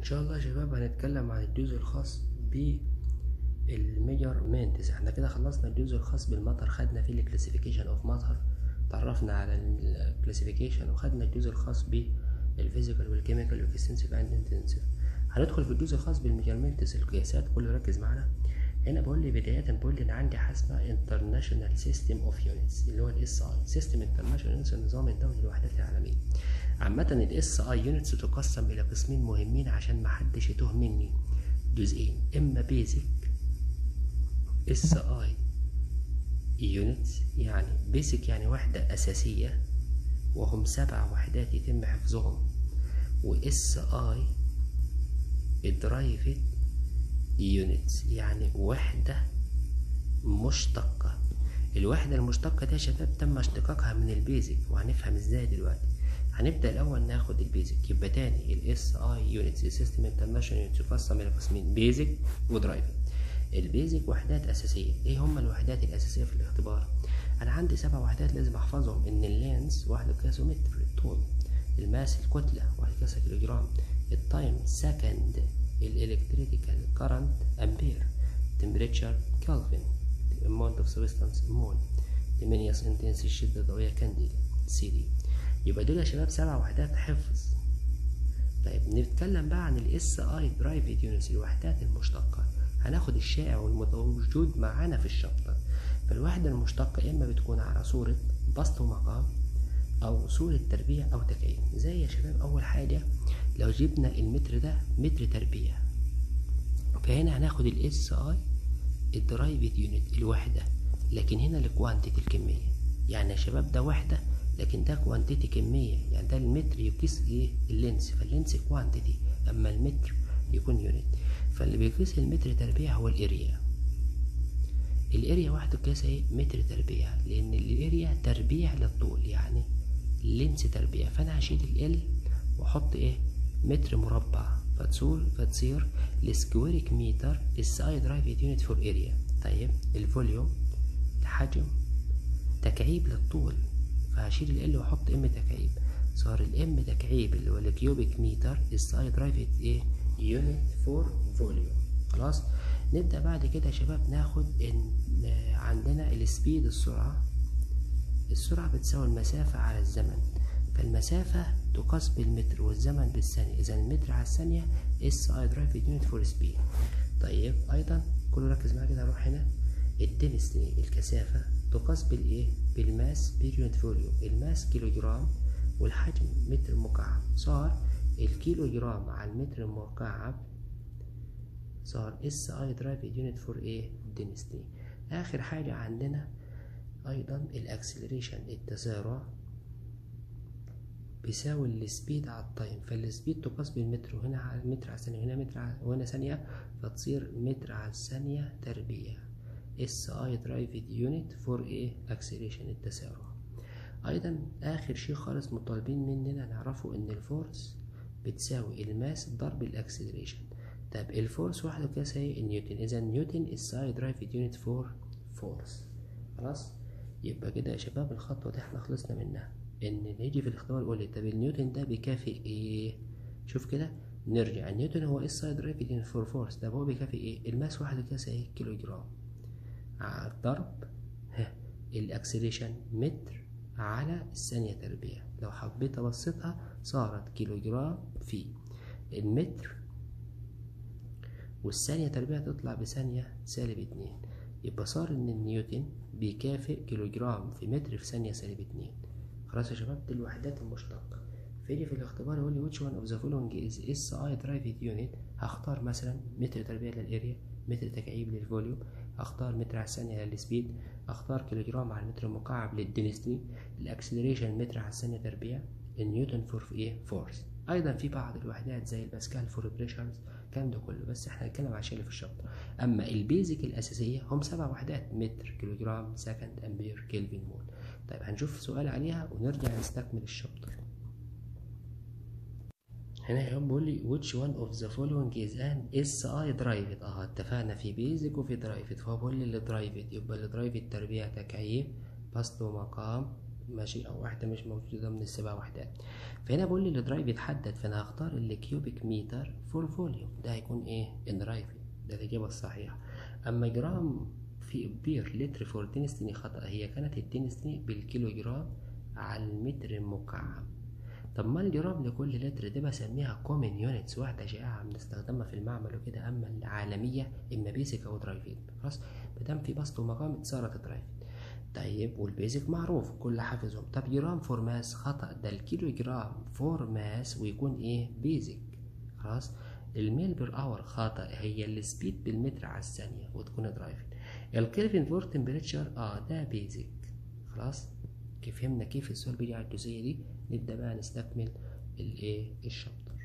ان شاء الله يا شباب هنتكلم عن الجزء الخاص بالميجرمنتس احنا كده خلصنا الجزء الخاص بالمطر خدنا فيه الكلاسيفيكيشن اوف مطر تعرفنا على الكلاسيفيكيشن وخدنا الجزء الخاص بالفيزيكال والكيميكال والاكستنسيف اند انتنسيف هندخل في الجزء الخاص بالميجرمنتس القياسات كله ركز معانا هنا بقول لي بداية بقول لي أنا عندي حاجة اسمها انترناشونال سيستم اوف يونتس اللي هو الاس اي سيستم انترناشونال يونتس النظام الدولي للوحدات العالمية عامة الاس اي يونتس تقسم إلى قسمين مهمين عشان محدش يتوه مني جزئين إما بيزك اس اي يونتس يعني بيزك يعني وحدة أساسية وهم سبع وحدات يتم حفظهم واس اي درايفد يونتس يعني وحدة مشتقة الوحدة المشتقة دي يا شباب تم اشتقاقها من البيزك وهنفهم ازاي دلوقتي هنبدأ الأول ناخد البيزك يبقى تاني الاس اي يونتس السيستم انترناشونال يونتس يقسم إلى قسمين بيزك ودرايفر البيزك وحدات أساسية ايه هما الوحدات الأساسية في الاختبار أنا عندي سبع وحدات لازم أحفظهم إن اللينس واحد قياسه متر الطول الماس الكتلة واحد قياسه كيلوجرام التايم سكند الالكتريكال كارنت امبير temperature كلفن amount of substance مول luminous intensity الشدة الضوئية كانديل سي دي يبقى دول يا شباب سبع وحدات حفظ طيب نتكلم بقى عن الاس اي برايفت يونتس الوحدات المشتقة هناخد الشائع والموجود معانا في الشابتر فالوحدة المشتقة إما بتكون على صورة بسط ومقام أو صورة تربيع أو تكعيب زي يا شباب أول حاجة لو جبنا المتر ده متر تربيع فهنا هناخد الاس اي الدرايفد يونت الوحدة لكن هنا الكوانتيتي الكمية يعني يا شباب ده وحدة لكن ده كوانتيتي كمية يعني ده المتر يقيس ايه اللينس فاللينس كوانتيتي اما المتر يكون يونت فاللي بيقيس المتر تربيع هو الاريا الاريا واحدة قياسها ايه متر تربيع لان الاريا تربيع للطول يعني اللينس تربيع فانا هشيل ال واحط ايه متر مربع فتصور فتصير السكويريك متر الساي درايف يونت فور اريا طيب الفوليوم الحجم تكعيب للطول فهشيل ال واحط ام تكعيب صار الام تكعيب اللي هو الكيوبيك متر الساي درايف ايه يونت فور فوليوم خلاص نبدا بعد كده يا شباب ناخد ان عندنا السبيد السرعه السرعه بتساوي المسافه على الزمن فالمسافة تقاس بالمتر والزمن بالثانية إذا المتر على الثانية اس اي درايف يونت فور سبيد طيب أيضا كله ركز معايا كده هروح هنا الدنسيتي الكثافة تقاس بالإيه؟ بالماس بير يونت فوليوم الماس كيلو جرام والحجم متر مكعب صار الكيلو جرام على المتر المكعب صار اس اي درايف يونت فور ايه؟ دنسيتي آخر حاجة عندنا أيضا الأكسلريشن التسارع بيساوي السبيد على التايم فالسبيد تقاس بالمتر وهنا على المتر على الثانية وهنا متر على وهنا ثانية فتصير متر على الثانية تربيع اس اي درايفد يونت فور ايه اكسلريشن التسارع ايضا اخر شيء خالص مطالبين مننا نعرفه ان الفورس بتساوي الماس ضرب الاكسلريشن طب الفورس واحدة قياسها ايه النيوتن اذا نيوتن اس اي درايفد يونت فور فورس خلاص يبقى كده يا شباب الخطوة دي احنا خلصنا منها ان نيجي في الاختبار يقول لي طب النيوتن ده بيكافئ ايه شوف كده نرجع النيوتن هو اس سايد ريفيد فور فورس طب هو بيكافئ ايه الماس واحد قياس ايه كيلو جرام على الضرب ها الاكسلريشن متر على الثانية تربيع لو حبيت ابسطها صارت كيلو جرام في المتر والثانية تربيع تطلع بثانية سالب اتنين يبقى صار ان النيوتن بيكافئ كيلو جرام في متر في ثانية سالب اتنين خلاص يا شباب دي الوحدات المشتقة فيجي في الاختبار يقول لي which one of the following is SI derived unit هختار مثلا متر تربيع للاريا متر تكعيب للفوليوم اختار متر على الثانية للسبيد اختار كيلو جرام على المتر المكعب للدنسيتي الاكسلريشن متر على الثانية تربيع النيوتن فور ايه فورس ايضا في بعض الوحدات زي الباسكال فور بريشرز الكلام ده كله بس احنا هنتكلم عن الشيء اللي في الشابتر اما البيزك الاساسيه هم سبع وحدات متر كيلو جرام سكند امبير كيلفين مول طيب هنشوف سؤال عليها ونرجع نستكمل الشابتر هنا يا بيقول لي which one of the following is an SI derived اه اتفقنا في بيزك وفي درايفد فهو بيقول لي اللي درايفد يبقى اللي درايفد تربيع تكعيب بسط ومقام ماشي او واحده مش موجوده من السبع وحدات فهنا بقول لي الدرايف يتحدد فانا هختار الكيوبيك متر فور فوليوم ده هيكون ايه الدرايف ده الاجابه الصحيحه اما جرام في بير لتر فور دينستني خطا هي كانت الدينستني بالكيلو جرام على المتر المكعب طب ما الجرام لكل لتر دي بسميها كومن يونتس واحدة شائعة بنستخدمها في المعمل وكده أما العالمية إما بيسك أو درايفين خلاص مادام في بسط ومقام صارت درايفين طيب والبيزك معروف كل حافظهم طب جرام فور ماس خطأ ده الكيلو جرام فور ماس ويكون إيه بيزك خلاص الميل بير اور خطأ هي السبيد بالمتر على الثانية وتكون درايفين الكلفن فور تمبريتشر اه ده بيزك خلاص كيف فهمنا كيف السؤال بيجي على الجزئية دي نبدأ بقى نستكمل الايه الشابتر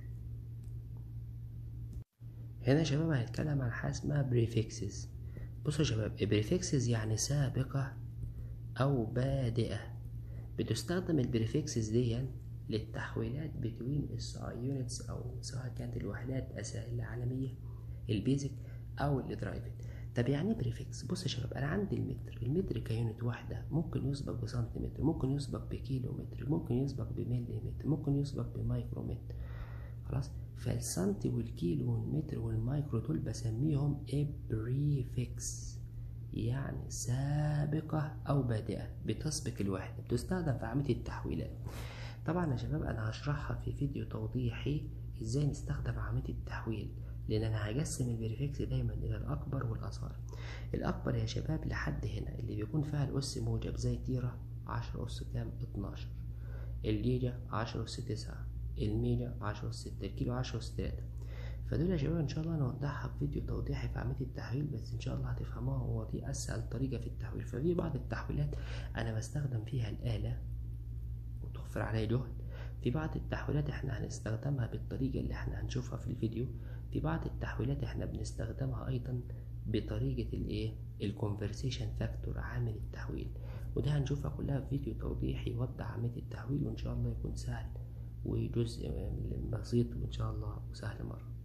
هنا يا شباب هنتكلم عن حاجة اسمها بريفكسز بصوا يا شباب بريفكسز يعني سابقة أو بادئة بتستخدم البريفكسز دي للتحويلات بين الساي يونتس أو سواء كانت الوحدات العالمية البيزك أو الدرايفنج طب يعني ايه بريفكس بص يا شباب انا عندي المتر المتر كيونت واحده ممكن يسبق بسنتيمتر ممكن يسبق بكيلو متر ممكن يسبق بمليمتر ممكن يسبق بمايكرومتر خلاص فالسنتي والكيلو والمتر والمايكرو دول بسميهم بريفكس يعني سابقة أو بادئة بتسبق الوحدة بتستخدم في عملية التحويلات طبعا يا شباب أنا هشرحها في فيديو توضيحي إزاي نستخدم عملية التحويل لان انا هقسم البريفكس دايما الى الاكبر والاصغر الاكبر يا شباب لحد هنا اللي بيكون فيها الاس موجب زي تيرة عشرة اس كام اتناشر الجيجا عشرة اس تسعة الميجا عشرة اس ستة الكيلو عشرة اس تلاتة فدول يا شباب ان شاء الله نوضحها في فيديو توضيحي في عملية التحويل بس ان شاء الله هتفهموها هو دي اسهل طريقة في التحويل ففي بعض التحويلات انا بستخدم فيها الآلة وتوفر عليا جهد في بعض التحويلات احنا هنستخدمها بالطريقة اللي احنا هنشوفها في الفيديو في بعض التحويلات احنا بنستخدمها ايضا بطريقة الايه الكونفرسيشن فاكتور عامل التحويل وده هنشوفها كلها في فيديو توضيحي يوضح عملية التحويل وان شاء الله يكون سهل وجزء بسيط وان شاء الله وسهل مرة